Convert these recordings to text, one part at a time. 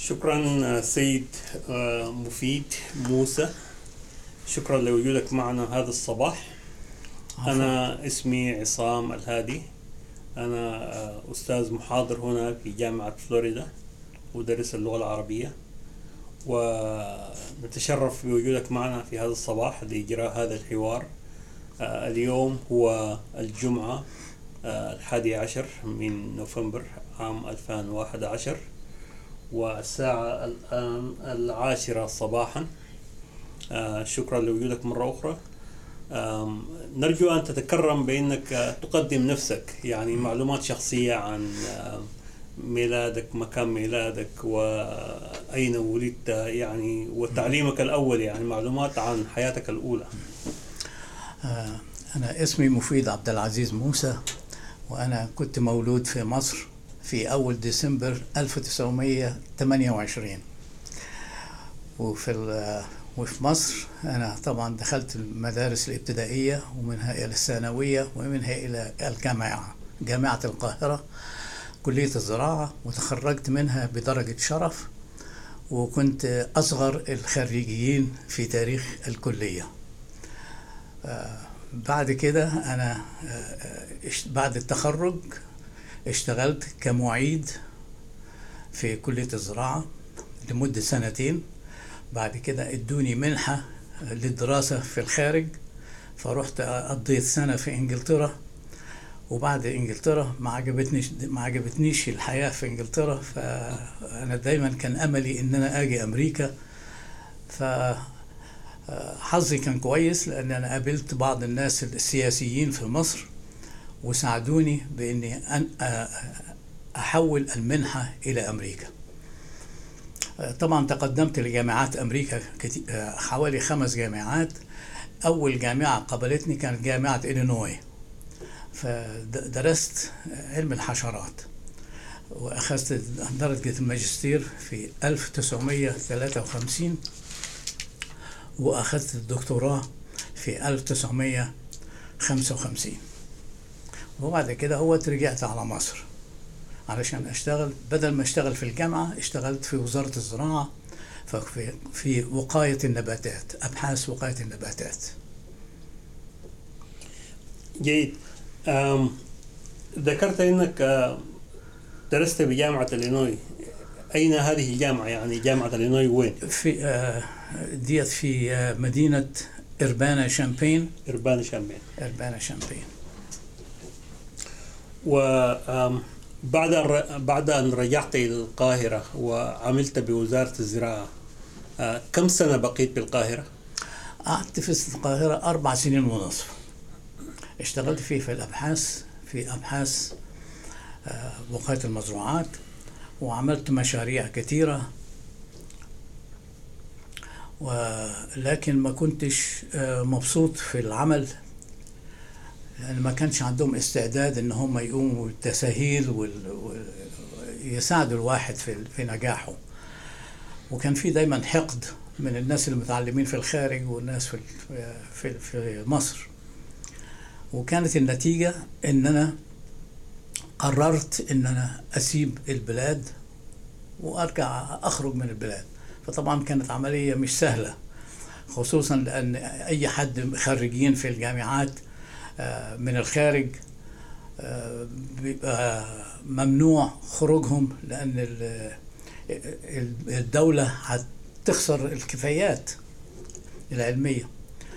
شكرا سيد آه، مفيد موسى شكرا لوجودك معنا هذا الصباح أنا اسمي عصام الهادي أنا آه، أستاذ محاضر هنا في جامعة فلوريدا ودرس اللغة العربية ونتشرف بوجودك معنا في هذا الصباح لإجراء هذا الحوار آه، اليوم هو الجمعة آه، الحادي عشر من نوفمبر عام 2011 والساعة الآن العاشرة صباحا آه، شكرا لوجودك مرة أخرى آم، نرجو أن تتكرم بأنك آه، تقدم نفسك يعني معلومات شخصية عن آه، ميلادك مكان ميلادك وأين ولدت يعني وتعليمك الأول يعني معلومات عن حياتك الأولى آه، أنا اسمي مفيد عبد العزيز موسى وأنا كنت مولود في مصر في أول ديسمبر 1928 وفي ال- وفي مصر أنا طبعا دخلت المدارس الابتدائية ومنها إلى الثانوية ومنها إلى الجامعة جامعة القاهرة كلية الزراعة وتخرجت منها بدرجة شرف وكنت أصغر الخريجين في تاريخ الكلية بعد كده أنا آه، اشت- بعد التخرج اشتغلت كمعيد في كلية الزراعة لمدة سنتين بعد كده ادوني منحة للدراسة في الخارج فرحت قضيت سنة في انجلترا وبعد انجلترا ما عجبتنيش ما عجبتنيش الحياة في انجلترا فانا دايما كان املي ان انا اجي امريكا ف حظي كان كويس لان انا قابلت بعض الناس السياسيين في مصر وساعدوني باني أن احول المنحه الى امريكا طبعا تقدمت لجامعات امريكا كتي- حوالي خمس جامعات اول جامعه قبلتني كانت جامعه الينوي فدرست علم الحشرات واخذت درجه الماجستير في 1953 واخذت الدكتوراه في 1955 وبعد كده هو رجعت على مصر علشان اشتغل بدل ما اشتغل في الجامعه اشتغلت في وزاره الزراعه ففي في وقايه النباتات ابحاث وقايه النباتات جيد آم، ذكرت أنك آه، درست بجامعة الإلينوي أين هذه الجامعة يعني جامعة الإلينوي وين؟ في آه، ديت في آه، مدينه اربانا شامبين إربان شامبين اربانا شامبين وبعد بعد أن رجعت إلى القاهرة وعملت بوزارة الزراعة آه، كم سنة بقيت بالقاهرة؟ قعدت في القاهرة أربع سنين ونصف اشتغلت فيه في الأبحاث في أبحاث آه، وقاية المزروعات وعملت مشاريع كثيرة ولكن ما كنتش آه، مبسوط في العمل لأن ما كانش عندهم استعداد إن هم يقوموا بالتساهيل ويساعدوا الواحد في في نجاحه وكان في دايما حقد من الناس اللي متعلمين في الخارج والناس في في في مصر وكانت النتيجة إن أنا قررت إن أنا أسيب البلاد وأرجع أخرج من البلاد فطبعا كانت عملية مش سهلة خصوصا لأن أي حد خريجين في الجامعات آه، من الخارج آه، بيبقى ممنوع خروجهم لأن ال- ال- الدولة هتخسر الكفايات العلمية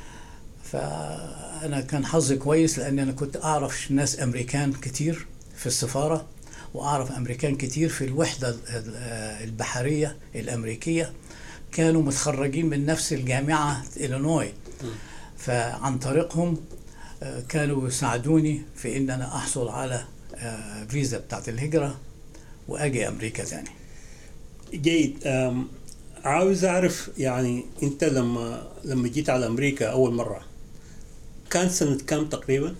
فأنا كان حظي كويس لأن أنا كنت أعرف ناس أمريكان كتير في السفارة وأعرف أمريكان كتير في الوحدة ال- ال- البحرية الأمريكية كانوا متخرجين من نفس الجامعة إلينوي فعن طريقهم آه، كانوا يساعدوني في ان انا احصل على آه، فيزا بتاعت الهجرة واجي امريكا تاني جيد أم، عاوز اعرف يعني انت لما لما جيت على امريكا اول مره كان سنه كم تقريبا؟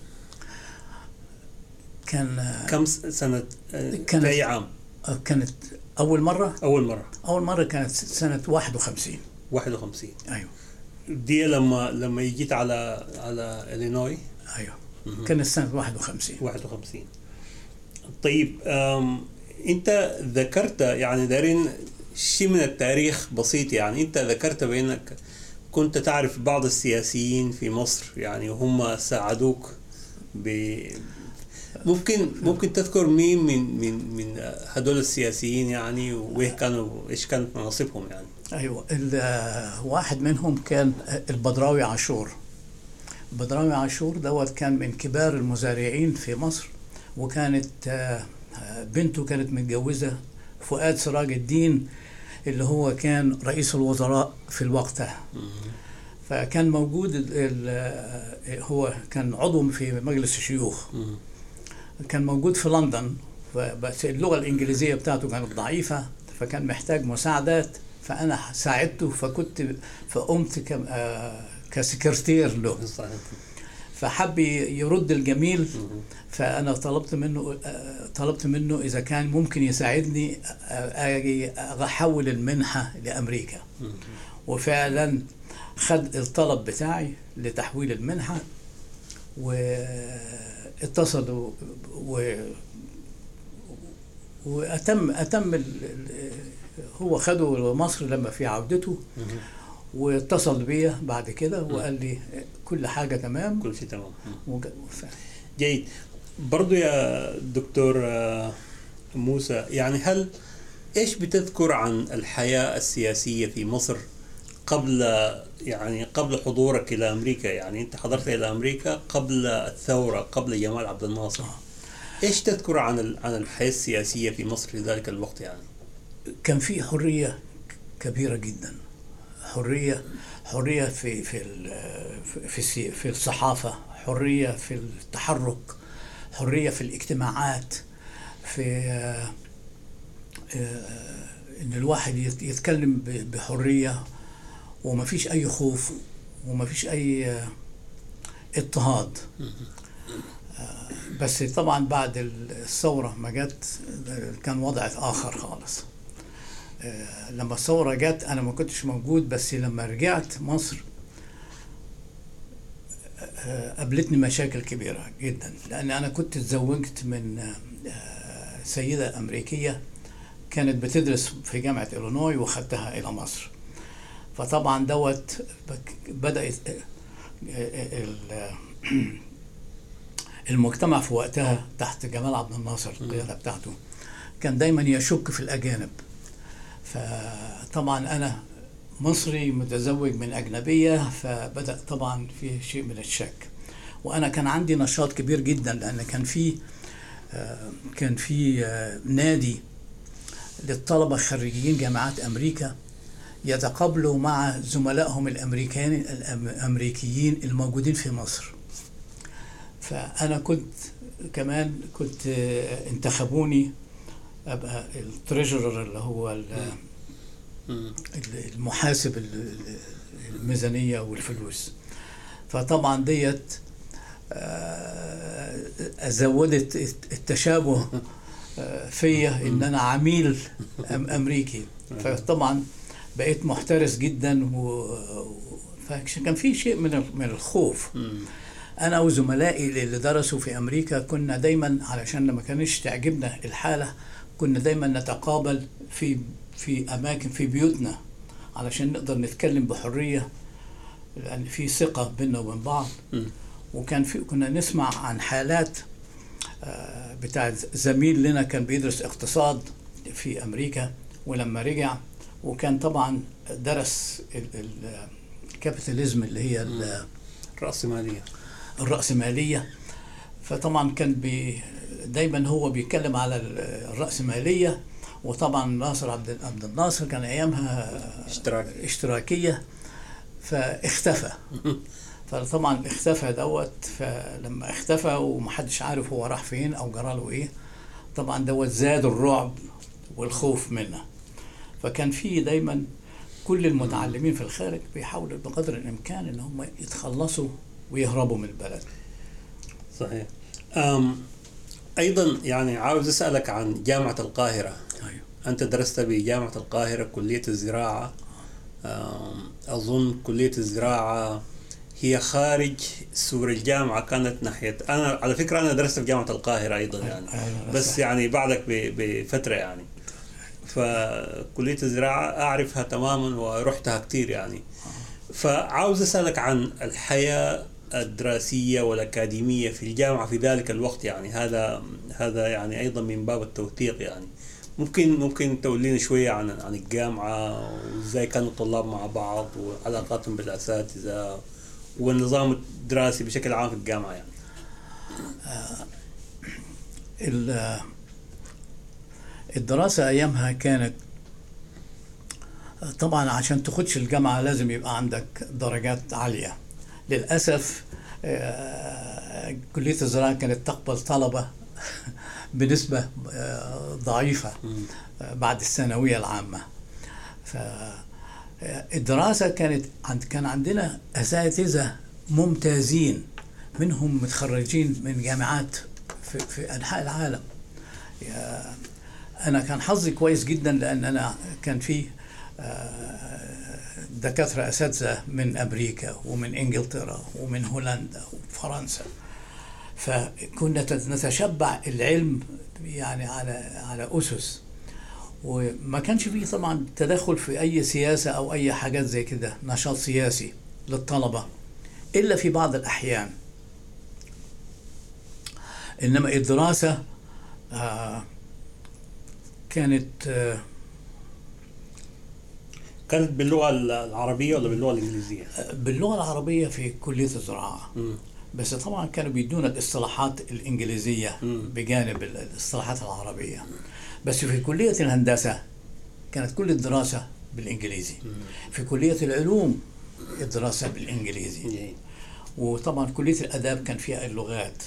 كان آه، كم س- سنه آه، كانت- في اي عام؟ آه، كانت اول مرة اول مره اول مرة كانت سنة 51 51 ايوه دي لما لما جيت على على الينوي ايوه مهم. كانت سنة 51 51 طيب أم انت ذكرت يعني دارين شيء من التاريخ بسيط يعني انت ذكرت بانك كنت تعرف بعض السياسيين في مصر يعني هم ساعدوك ب ممكن ممكن تذكر مين من من من هدول السياسيين يعني وايه كانوا ايش كانت مناصبهم يعني ايوه ال- واحد منهم كان البدراوي عاشور البدراوي عاشور دوت كان من كبار المزارعين في مصر وكانت آه، آه، بنته كانت متجوزه فؤاد سراج الدين اللي هو كان رئيس الوزراء في الوقت ده فكان موجود ال- ال- هو كان عضو في مجلس الشيوخ مم. كان موجود في لندن بس اللغة الإنجليزية بتاعته كانت ضعيفة فكان محتاج مساعدات فأنا ساعدته فكنت فقمت ك- آه، كسكرتير له صحيح فحب يرد الجميل مم. فأنا طلبت منه آه، طلبت منه إذا كان ممكن يساعدني آه، أجي أحول المنحة لأمريكا مم. وفعلا خد الطلب بتاعي لتحويل المنحة واتصلوا و وأتم أتم ال- ال- هو خده مصر لما في عودته مم. واتصل بيا بعد كده وقال لي كل حاجة تمام كل شيء تمام مم. وج- ف- جيد برضو يا دكتور آه، موسى يعني هل ايش بتذكر عن الحياة السياسية في مصر قبل يعني قبل حضورك الى امريكا يعني انت حضرت الى امريكا قبل الثورة قبل جمال عبد الناصر ايش تذكر عن ال- عن الحياة السياسية في مصر في ذلك الوقت يعني كان في حرية كبيرة جدا حرية حرية في في ال- في السي- في الصحافة حرية في التحرك حرية في الاجتماعات في آه، آه، ان الواحد يت- يتكلم ب- بحرية وما فيش اي خوف وما فيش اي آه، اضطهاد آه، بس طبعا بعد الثورة ما جت آه، كان وضع آخر خالص آه، لما الثورة جت أنا ما كنتش موجود بس لما رجعت مصر آه، قابلتني مشاكل كبيرة جدا لأن أنا كنت اتزوجت من آه، سيدة أمريكية كانت بتدرس في جامعة إلينوي وخدتها إلى مصر فطبعا دوت بك- بدأت آه، آه، ال- المجتمع في وقتها تحت جمال عبد الناصر القيادة بتاعته كان دايما يشك في الأجانب فطبعا أنا مصري متزوج من أجنبية فبدأ طبعا في شيء من الشك وأنا كان عندي نشاط كبير جدا لأن كان في آه، كان في آه، نادي للطلبة خريجين جامعات أمريكا يتقابلوا مع زملائهم الأمريكان الأمريكيين الموجودين في مصر فأنا كنت كمان كنت آه، انتخبوني أبقى التريجرر اللي هو ال- مم. المحاسب ال- ال- الميزانية والفلوس فطبعا ديت آه، زودت التشابه آه، فيا ان انا عميل أم- امريكي فطبعا بقيت محترس جدا و و- فكان في شيء من ال- من الخوف مم. انا وزملائي اللي درسوا في امريكا كنا دايما علشان لما كانش تعجبنا الحاله كنا دايما نتقابل في في اماكن في بيوتنا علشان نقدر نتكلم بحريه لان في ثقه بيننا وبين بعض مم. وكان في كنا نسمع عن حالات آه، بتاع زميل لنا كان بيدرس اقتصاد في امريكا ولما رجع وكان طبعا درس ال- ال- الكابيتاليزم اللي هي ال- رأسمالية الرأسمالية فطبعا كان بي دايما هو بيتكلم على ال- الرأسمالية وطبعا ناصر عبد عبد الناصر كان ايامها اشتراك اشتراكية فاختفى فطبعا اختفى دوت فلما اختفى ومحدش عارف هو راح فين او جراله ايه طبعا دوت زاد الرعب والخوف منه فكان في دايما كل المتعلمين في الخارج بيحاولوا بقدر الامكان ان هم يتخلصوا ويهربوا من البلد صحيح أم أيضا يعني عاوز أسألك عن جامعة القاهرة ايوه أنت درست بجامعة القاهرة كلية الزراعة أم، أظن كلية الزراعة هي خارج سور الجامعة كانت ناحية أنا على فكرة أنا درست في جامعة القاهرة أيضا يعني أيوة، بس صح. يعني بعدك ب- بفترة يعني فكلية الزراعة أعرفها تماما ورحتها كثير يعني فعاوز أسألك عن الحياة الدراسية والأكاديمية في الجامعة في ذلك الوقت يعني هذا هذا يعني أيضا من باب التوثيق يعني ممكن ممكن تقول شوية عن عن الجامعة وإزاي كانوا الطلاب مع بعض وعلاقاتهم بالأساتذة والنظام الدراسي بشكل عام في الجامعة يعني الدراسة أيامها كانت طبعا عشان تخدش الجامعة لازم يبقى عندك درجات عالية للأسف آه، كلية الزراعة كانت تقبل طلبة بنسبة آه، ضعيفة آه، بعد الثانوية العامة فالدراسة كانت عند كان عندنا أساتذة ممتازين منهم متخرجين من جامعات في, في أنحاء العالم أنا كان حظي كويس جدا لأن أنا كان في دكاترة أساتذة من أمريكا ومن إنجلترا ومن هولندا وفرنسا فكنا نتشبع العلم يعني على على أسس وما كانش فيه طبعا تدخل في أي سياسة أو أي حاجات زي كده نشاط سياسي للطلبة إلا في بعض الأحيان إنما الدراسة آه كانت آه كانت باللغه العربيه ولا باللغه الانجليزيه؟ باللغه العربيه في كليه الزراعه م. بس طبعا كانوا بيدونا الاصطلاحات الانجليزيه م. بجانب الاصطلاحات العربيه بس في كليه الهندسه كانت كل الدراسه بالانجليزي م. في كليه العلوم الدراسه بالانجليزي وطبعا كليه الاداب كان فيها اللغات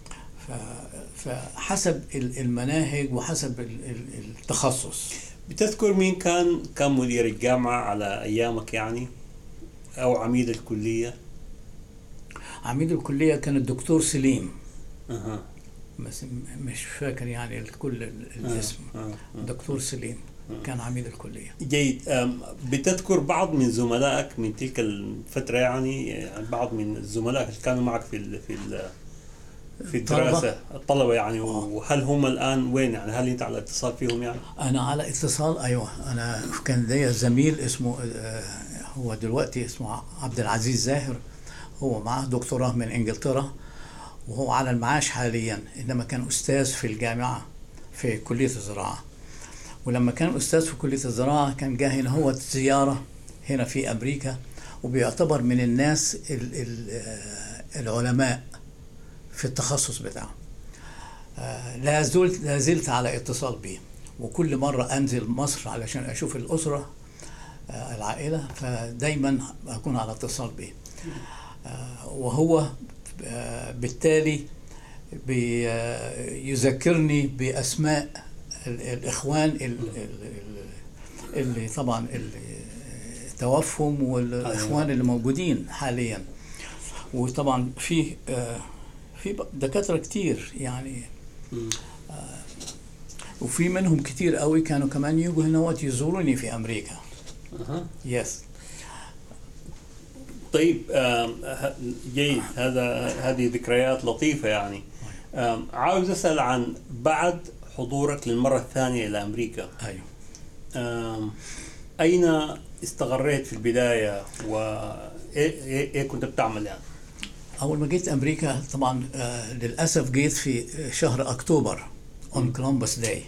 فحسب المناهج وحسب التخصص بتذكر مين كان كان مدير الجامعة على أيامك يعني أو عميد الكلية عميد الكلية كان الدكتور سليم أه. بس مش فاكر يعني الكل الاسم أه. أه. دكتور سليم أه. كان عميد الكلية جيد بتذكر بعض من زملائك من تلك الفترة يعني بعض من زملائك اللي كانوا معك في ال في ال في الدراسة الطلبة يعني وهل هم الآن وين يعني هل أنت على اتصال فيهم يعني؟ أنا على اتصال أيوه أنا كان ليا زميل اسمه آه، هو دلوقتي اسمه عبد العزيز زاهر هو معاه دكتوراه من إنجلترا وهو على المعاش حاليا إنما كان أستاذ في الجامعة في كلية الزراعة ولما كان أستاذ في كلية الزراعة كان جاي هنا هو زيارة هنا في أمريكا وبيعتبر من الناس آه، العلماء في التخصص بتاعه آه، لا زلت لا زلت على اتصال به وكل مرة أنزل مصر علشان أشوف الأسرة آه، العائلة فدايما أكون على اتصال به آه، وهو بالتالي بيذكرني بأسماء الإخوان اللي طبعا اللي توفهم والإخوان اللي موجودين حاليا وطبعا في في دكاتره كتير يعني آه وفي منهم كتير قوي كانوا كمان يجوا هنا وقت يزوروني في امريكا اها يس طيب جيد هذا هذه ذكريات لطيفه يعني عاوز اسال عن بعد حضورك للمره الثانيه الى امريكا ايوه اين استقريت في البدايه وايه إيه, إيه كنت بتعمل يعني اول ما جيت امريكا طبعا آه للاسف جيت في شهر اكتوبر اون كولومبوس داي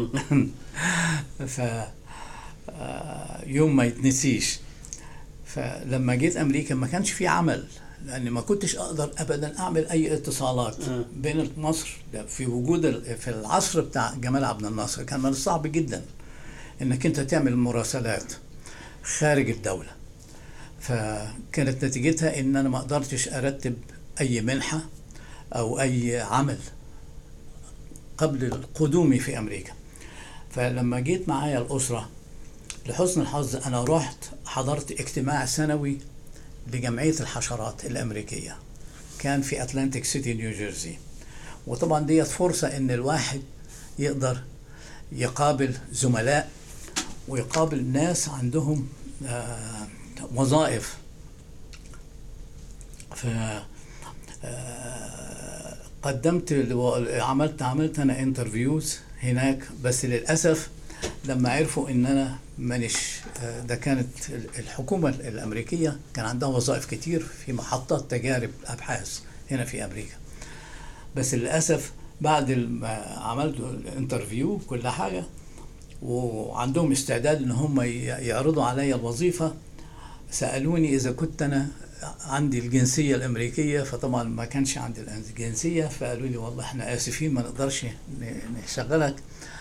ف آه يوم ما يتنسيش فلما جيت امريكا ما كانش في عمل لاني ما كنتش اقدر ابدا اعمل اي اتصالات بين مصر في وجود في العصر بتاع جمال عبد الناصر كان من الصعب جدا انك انت تعمل مراسلات خارج الدوله فكانت نتيجتها ان انا ما قدرتش ارتب اي منحه او اي عمل قبل قدومي في امريكا فلما جيت معايا الاسره لحسن الحظ انا رحت حضرت اجتماع سنوي لجمعيه الحشرات الامريكيه كان في اتلانتيك سيتي نيوجيرسي وطبعا ديت فرصه ان الواحد يقدر يقابل زملاء ويقابل ناس عندهم آه وظائف ف آه، قدمت عملت عملت انا انترفيوز هناك بس للاسف لما عرفوا ان انا مانيش آه، ده كانت الحكومه الامريكيه كان عندها وظائف كتير في محطات تجارب ابحاث هنا في امريكا بس للاسف بعد ما عملت الانترفيو كل حاجه وعندهم استعداد ان هم ي- يعرضوا عليا الوظيفه سالوني اذا كنت انا عندي الجنسيه الامريكيه فطبعا ما كانش عندي الجنسيه فقالوا لي والله احنا اسفين ما نقدرش ن- نشغلك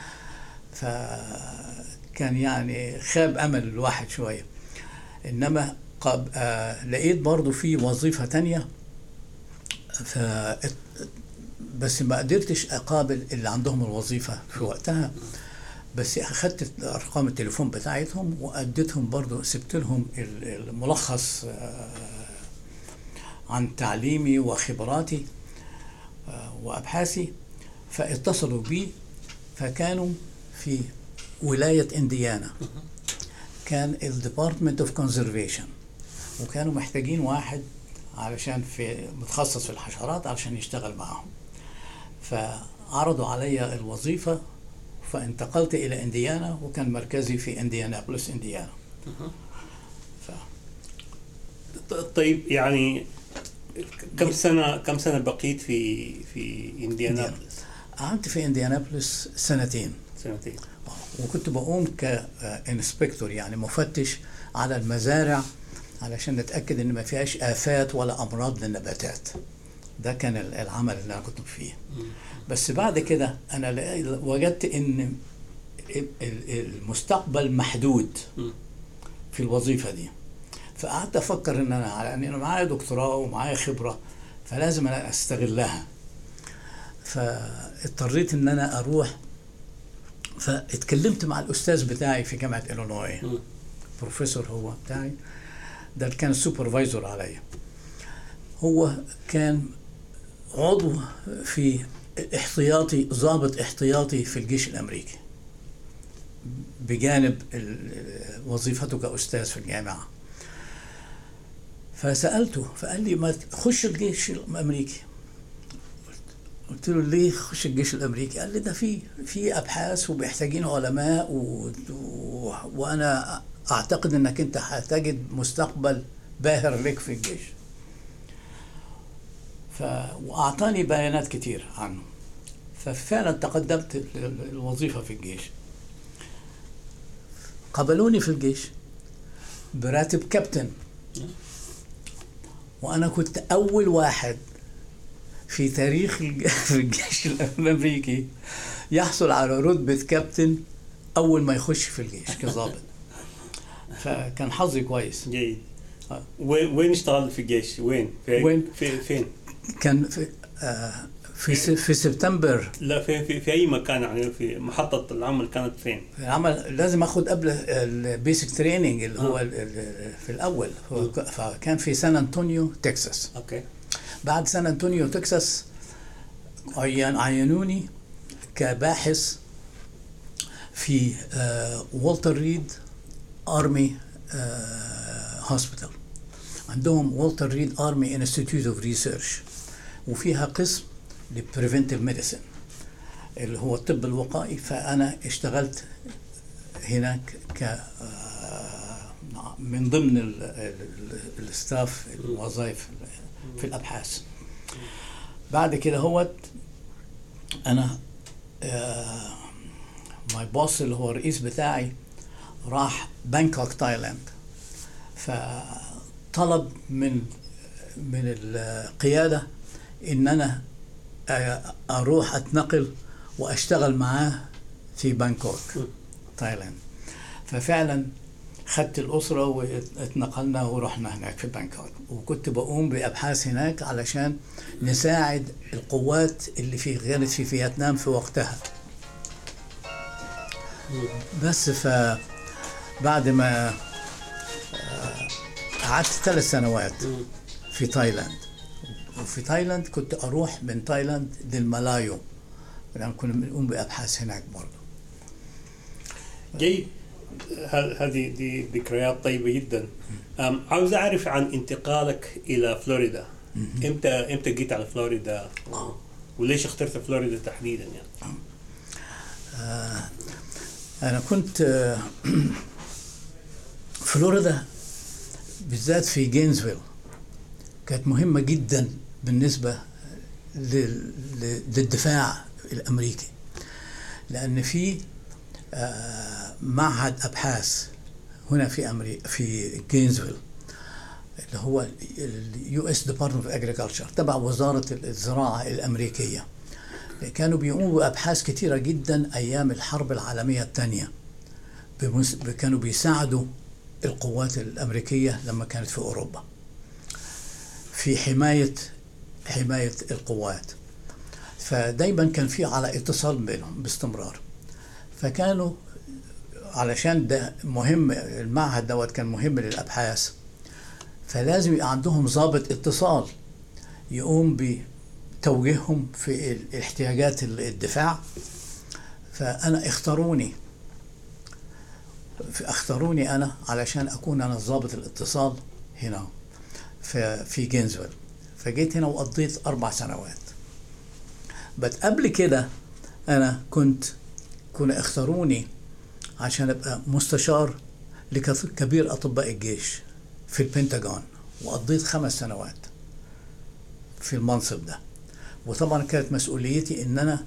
فكان يعني خاب امل الواحد شويه انما قب... آه لقيت برضو في وظيفه تانية ف بس ما قدرتش اقابل اللي عندهم الوظيفه في وقتها بس اخدت ارقام التليفون بتاعتهم واديتهم برضو سبت لهم ال- الملخص آه، عن تعليمي وخبراتي آه، وابحاثي فاتصلوا بي فكانوا في ولايه انديانا كان الديبارتمنت اوف كونزرفيشن وكانوا محتاجين واحد علشان في متخصص في الحشرات علشان يشتغل معاهم فعرضوا علي الوظيفه فانتقلت الى انديانا وكان مركزي في انديانابوليس انديانا ف... ط- طيب يعني كم سنه كم سنه بقيت في في انديانابوليس قعدت في انديانابوليس سنتين سنتين وكنت بقوم كانسبكتور يعني مفتش على المزارع علشان نتاكد ان ما فيهاش افات ولا امراض للنباتات ده كان ال- العمل اللي انا كنت فيه بس بعد كده انا لقيت- وجدت ان ال- ال- المستقبل محدود مم. في الوظيفه دي فقعدت افكر ان انا على ان انا معايا دكتوراه ومعايا خبره فلازم انا استغلها فاضطريت ان انا اروح فاتكلمت مع الاستاذ بتاعي في جامعه الينوي مم. بروفيسور هو بتاعي ده اللي كان السوبرفايزر عليا هو كان عضو في احتياطي ضابط احتياطي في الجيش الامريكي بجانب ال- وظيفته كاستاذ في الجامعه فسالته فقال لي ما تخش الجيش الامريكي قلت له ليه خش الجيش الامريكي؟ قال لي ده في في ابحاث ومحتاجين علماء و... و... وانا اعتقد انك انت هتجد مستقبل باهر لك في الجيش. ف... واعطاني بيانات كتير عنه. ففعلا تقدمت الوظيفه في الجيش. قبلوني في الجيش براتب كابتن وانا كنت اول واحد في تاريخ الج- في الجيش الامريكي يحصل على رتبه كابتن اول ما يخش في الجيش كظابط فكان حظي كويس جيد آه. وين وين اشتغلت في الجيش؟ وين؟ في وين؟ في فين؟ كان في آه في س- في سبتمبر لا في في, في اي مكان يعني في محطه العمل كانت فين؟ العمل لازم اخد قبل البيسك تريننج اللي هو آه. ال- ال- في الاول هو ك- فكان في سان انطونيو تكساس اوكي بعد سان انطونيو تكساس عين عينوني كباحث في آه، والتر ريد ارمي هوسبيتال عندهم والتر ريد ارمي انستيتيوت اوف ريسيرش وفيها قسم للبريفنتيف ميديسن اللي هو الطب الوقائي فانا اشتغلت هناك ك آه، من ضمن ال- ال- الستاف الوظائف في الابحاث بعد كده هوت انا ماي بوس اللي هو الرئيس بتاعي راح بانكوك تايلاند فطلب من من القياده ان انا آه، اروح اتنقل واشتغل معاه في بانكوك تايلاند ففعلا خدت الأسرة واتنقلنا ورحنا هناك في بانكوك وكنت بقوم بأبحاث هناك علشان نساعد القوات اللي في كانت في فيتنام في وقتها بس ف بعد ما آه، قعدت ثلاث سنوات في تايلاند وفي تايلاند كنت أروح من تايلاند للملايو لأن كنا بنقوم بأبحاث هناك برضه جيد ه- هذه دي ذكريات طيبه جدا أم، عاوز اعرف عن انتقالك الى فلوريدا امتى امتى جيت على فلوريدا و- وليش اخترت فلوريدا تحديدا يعني انا كنت آه، فلوريدا بالذات في جينزفيل كانت مهمه جدا بالنسبه لل- لل- للدفاع الامريكي لان في آه، معهد ابحاث هنا في امريكا في جينزفيل اللي هو اليو اس ديبارتمنت اوف اجريكلتشر تبع وزاره الزراعه الامريكيه كانوا بيقوموا بابحاث كثيره جدا ايام الحرب العالميه الثانيه بمس... كانوا بيساعدوا القوات الامريكيه لما كانت في اوروبا في حمايه حمايه القوات فدايما كان في على اتصال بينهم باستمرار فكانوا علشان ده مهم المعهد دوت كان مهم للابحاث فلازم يبقى عندهم ضابط اتصال يقوم بتوجيههم في ال- احتياجات ال- الدفاع فانا اختاروني ف- اختاروني انا علشان اكون انا ضابط الاتصال هنا في في جينزفيل فجيت هنا وقضيت اربع سنوات بس قبل كده انا كنت كنا اختاروني عشان ابقى مستشار لكبير اطباء الجيش في البنتاجون وقضيت خمس سنوات في المنصب ده وطبعا كانت مسؤوليتي ان انا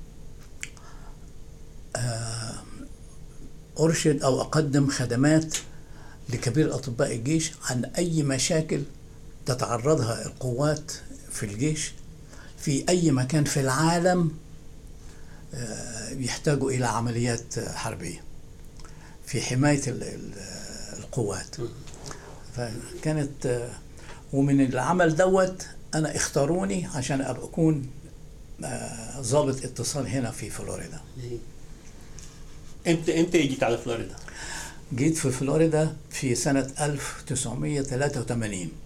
آه، ارشد او اقدم خدمات لكبير اطباء الجيش عن اي مشاكل تتعرضها القوات في الجيش في اي مكان في العالم آه، يحتاجوا الى عمليات حربيه في حمايه ال- ال- القوات فكانت آه، ومن العمل دوت انا اختاروني عشان ابقى اكون آه، ضابط اتصال هنا في فلوريدا امتى امتى جيت على فلوريدا؟ جيت في فلوريدا في سنة 1983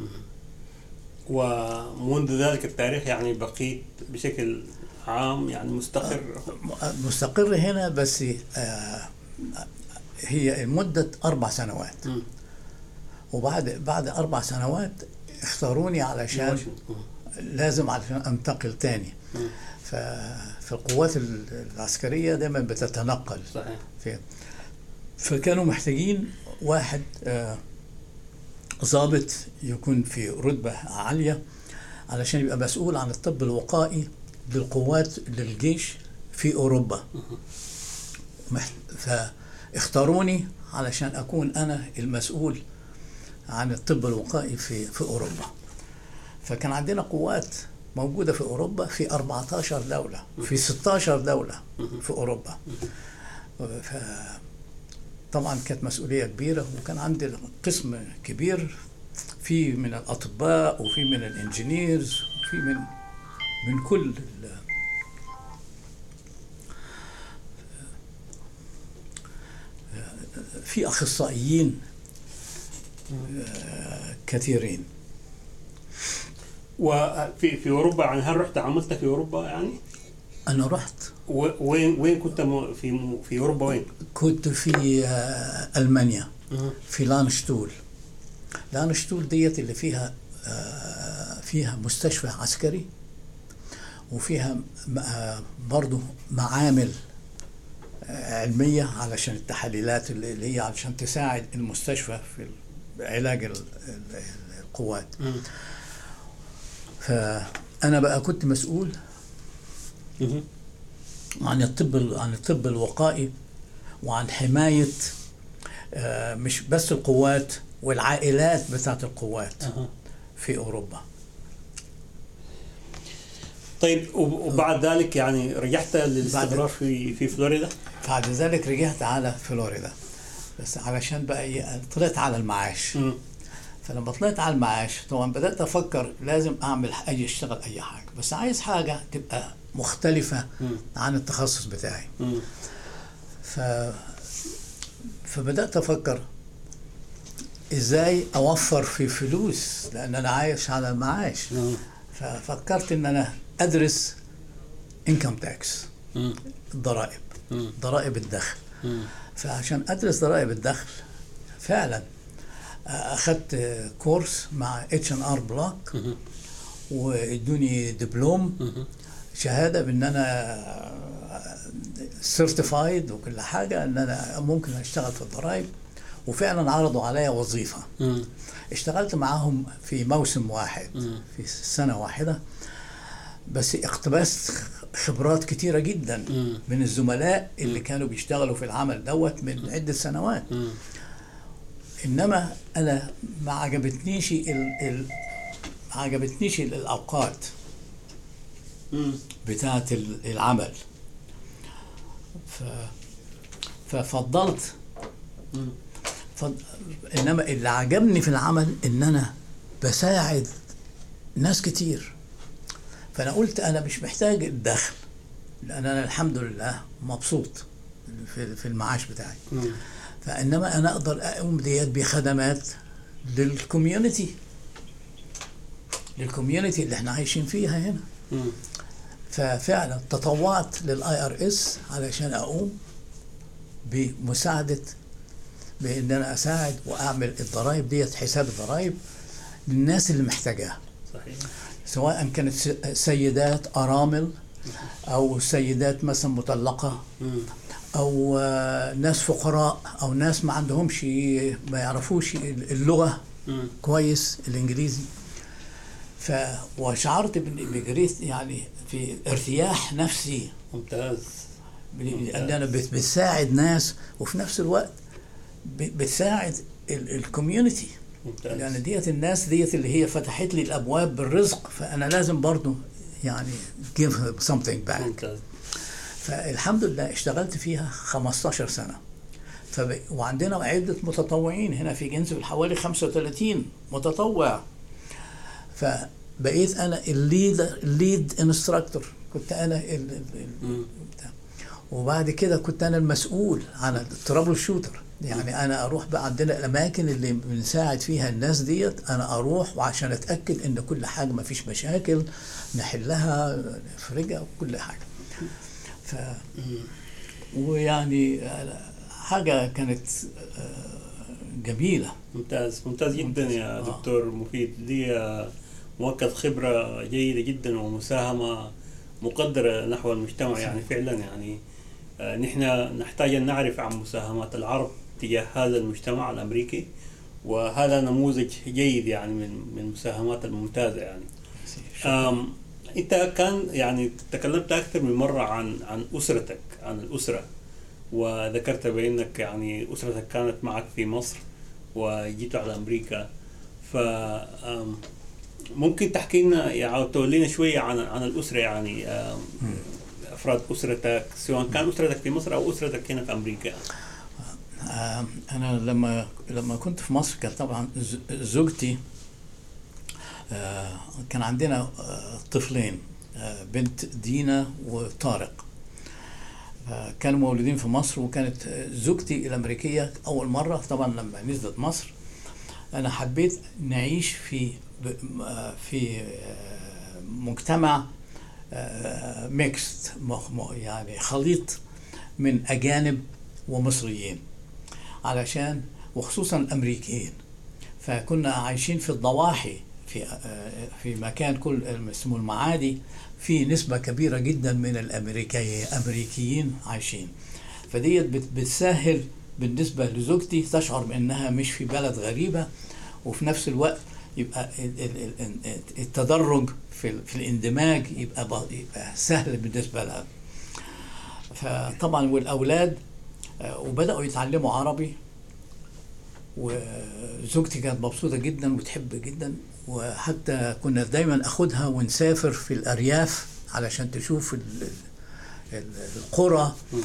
ومنذ ذلك التاريخ يعني بقيت بشكل عام يعني مستقر مستقر هنا بس آه، هي مدة أربع سنوات مم. وبعد بعد أربع سنوات اختاروني علشان لازم علشان أنتقل تاني مم. ففي القوات العسكرية دايما بتتنقل صحيح في فكانوا محتاجين واحد آه، ضابط يكون في رتبة عالية علشان يبقى مسؤول عن الطب الوقائي للقوات للجيش في أوروبا محت- فاختاروني علشان أكون أنا المسؤول عن الطب الوقائي في في أوروبا فكان عندنا قوات موجودة في أوروبا في 14 دولة في 16 دولة في أوروبا ف طبعا كانت مسؤولية كبيرة وكان عندي قسم كبير في من الأطباء وفي من الإنجينيرز وفي من من كل ال- في أخصائيين آه، كثيرين وفي في اوروبا يعني هل رحت عملت في اوروبا يعني؟ أنا رحت و- وين وين كنت م- في م- في اوروبا وين؟ كنت في آه، ألمانيا في لانشتول لانشتول ديت اللي فيها آه، فيها مستشفى عسكري وفيها م- آه، برضو معامل آه، علمية علشان التحاليلات اللي اللي هي علشان تساعد المستشفى في علاج ال- ال- القوات مم. فأنا بقى كنت مسؤول مهم. عن الطب عن الطب الوقائي وعن حماية آه، مش بس القوات والعائلات بتاعت القوات أها. في أوروبا طيب وب- وبعد ذلك يعني رجعت للاستقرار في في فلوريدا؟ بعد ذلك رجعت على فلوريدا بس علشان بقى إيه، طلعت على المعاش مم. فلما طلعت على المعاش طبعا بدأت أفكر لازم أعمل أي أشتغل أي حاجة بس عايز حاجة تبقى مختلفة مم. عن التخصص بتاعي مم. ف... فبدأت أفكر إزاي أوفر في فلوس لأن أنا عايش على المعاش مم. ففكرت إن أنا أدرس إنكم تاكس مم. الضرائب مم. ضرائب الدخل مم. فعشان أدرس ضرائب الدخل فعلا أخذت كورس مع اتش ان ار بلوك مهم. وادوني دبلوم مهم. شهاده بان انا سيرتيفايد وكل حاجه ان انا ممكن اشتغل في الضرايب وفعلا عرضوا عليا وظيفه مم. اشتغلت معاهم في موسم واحد مم. في سنه واحده بس اقتبست خبرات كتيره جدا مم. من الزملاء اللي كانوا بيشتغلوا في العمل دوت من عده سنوات مم. انما انا ما عجبتنيش ال ال ما عجبتنيش ال- الاوقات مم. بتاعه ال- العمل ف ففضلت مم. فض... انما اللي عجبني في العمل ان انا بساعد ناس كتير فانا قلت انا مش محتاج الدخل لان انا الحمد لله مبسوط في في المعاش بتاعي مم. فانما انا اقدر اقوم ديت بخدمات للكوميونتي للكوميونتي اللي احنا عايشين فيها هنا مم. ففعلا تطوعت للاي ار اس علشان اقوم بمساعده بان انا اساعد واعمل الضرائب ديت حساب الضرائب للناس اللي محتاجاها صحيح سواء كانت س- سيدات ارامل او سيدات مثلا مطلقه مم. او آه، ناس فقراء او ناس ما عندهمش ما يعرفوش اللغه مم. كويس الانجليزي ف وشعرت بإن- بجريت يعني في ارتياح نفسي ممتاز ان انا بت- بتساعد ناس وفي نفس الوقت ب- بتساعد الكوميونتي ممتاز لان ديت الناس ديت اللي هي فتحت لي الابواب بالرزق فانا لازم برضو يعني give something back ممتاز فالحمد لله اشتغلت فيها 15 سنة فب... وعندنا عدة متطوعين هنا في جنسفيل حوالي 35 متطوع فبقيت انا الليد الليد انستراكتور كنت انا ال... ال... ال... مم. بتاع. وبعد كده كنت انا المسؤول عن الترابل شوتر يعني انا اروح بقى عندنا الاماكن اللي بنساعد فيها الناس ديت انا اروح وعشان اتاكد ان كل حاجه ما فيش مشاكل نحلها نفرجها وكل حاجه ف ويعني حاجه كانت آه، جميله ممتاز ممتاز جدا يا آه. دكتور مفيد دي آه، مؤكد خبرة جيدة جدا ومساهمة مقدرة نحو المجتمع يعني فعلا يعني آه، نحن نحتاج أن نعرف عن مساهمات العرب تجاه هذا المجتمع الأمريكي وهذا نموذج جيد يعني من من المساهمات الممتازة يعني أم انت كان يعني تكلمت اكثر من مره عن عن اسرتك عن الاسره وذكرت بانك يعني اسرتك كانت معك في مصر وجيتوا على امريكا ف أم، ممكن تحكي لنا يعني تولينا شويه عن عن الاسره يعني أم، افراد اسرتك سواء كان اسرتك في مصر او اسرتك هنا في امريكا آه، انا لما لما كنت في مصر كان طبعا ز- زوجتي آه، كان عندنا آه، طفلين آه، بنت دينا وطارق آه، كانوا مولودين في مصر وكانت آه، زوجتي الامريكيه اول مره طبعا لما نزلت مصر انا حبيت نعيش في ب- آه، في آه، مجتمع ميكست يعني خليط من اجانب ومصريين علشان وخصوصا الامريكيين فكنا عايشين في الضواحي في آه، في مكان كل اسمه المعادي في نسبة كبيرة جدا من الامريكي امريكيين عايشين فديت بت- بتسهل بالنسبة لزوجتي تشعر بانها مش في بلد غريبة وفي نفس الوقت يبقى ال- ال- ال- التدرج في ال- في الاندماج يبقى ب- يبقى سهل بالنسبة لها فطبعا والاولاد آه، وبداوا يتعلموا عربي وزوجتي كانت مبسوطه جدا وتحب جدا وحتى كنا دايما اخدها ونسافر في الارياف علشان تشوف ال- ال- القرى مم.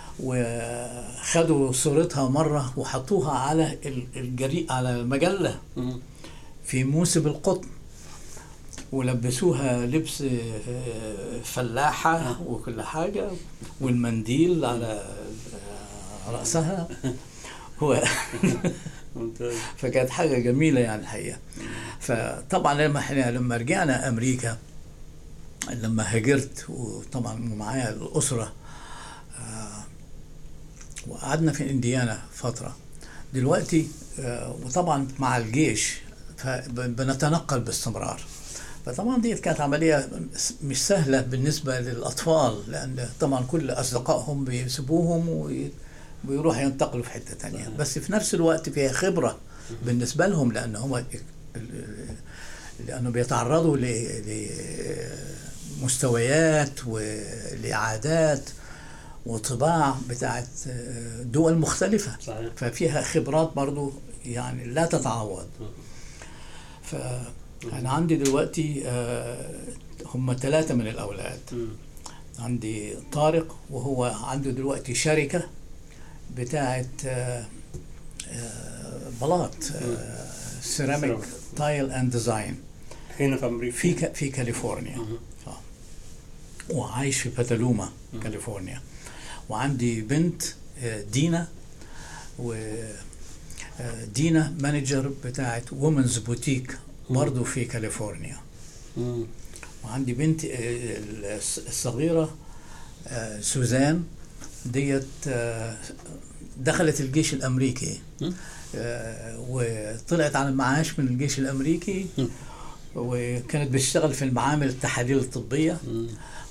وخدوا صورتها مره وحطوها على ال- الجري على المجله مم. في موسم القطن ولبسوها لبس آه، فلاحة وكل حاجة والمنديل على آه، رأسها و... ممتاز فكانت حاجة جميلة يعني الحقيقة فطبعا لما احنا لما رجعنا أمريكا لما هاجرت وطبعا معايا الأسرة آه، وقعدنا في انديانا فترة دلوقتي آه، وطبعا مع الجيش فبنتنقل باستمرار فطبعا دي كانت عملية مش سهلة بالنسبة للأطفال لأن طبعا كل أصدقائهم بيسيبوهم وي- ويروحوا ينتقلوا في حتة تانية صحيح. بس في نفس الوقت فيها خبرة بالنسبة لهم لأن هم لأنه بيتعرضوا ل- لمستويات ولعادات وطباع بتاعت دول مختلفة صحيح ففيها خبرات برضو يعني لا تتعوض فأنا عندي دلوقتي آه، هم ثلاثة من الأولاد مم. عندي طارق وهو عنده دلوقتي شركة بتاعت آه، آه، بلاط آه، سيراميك سيراميك. تايل اند ديزاين هنا في امريكا في ك- في كاليفورنيا مهم. آه. وعايش في باتالوما كاليفورنيا وعندي بنت آه، دينا و آه، دينا مانجر بتاعت وومنز بوتيك برضه في كاليفورنيا مم. وعندي بنت آه، الص- الصغيرة آه، سوزان ديت آه، دخلت الجيش الأمريكي مم. آه، وطلعت على المعاش من الجيش الأمريكي مم. وكانت بتشتغل في المعامل التحاليل الطبية مم.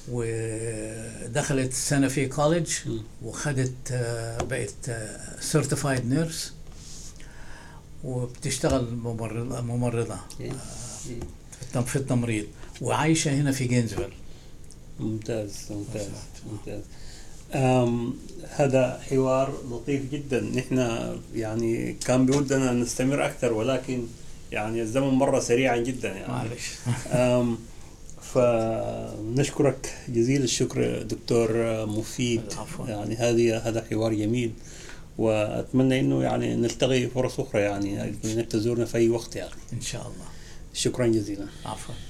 ودخلت سنة في كوليدج مم. وخدت آه، بقت سيرتيفايد نيرس وبتشتغل ممرضة ممرضة إيه. في التم- في التمريض وعايشة هنا في جينزفيل ممتاز ممتاز ممتاز أم هذا حوار لطيف جدا نحن يعني كان بودنا نستمر اكثر ولكن يعني الزمن مر سريعا جدا يعني معلش أم فنشكرك جزيل الشكر دكتور مفيد عفواً. يعني هذه هذا حوار جميل واتمنى انه يعني نلتقي فرص اخرى يعني انك تزورنا في اي وقت يعني إن شاء الله شكرا جزيلا عفوا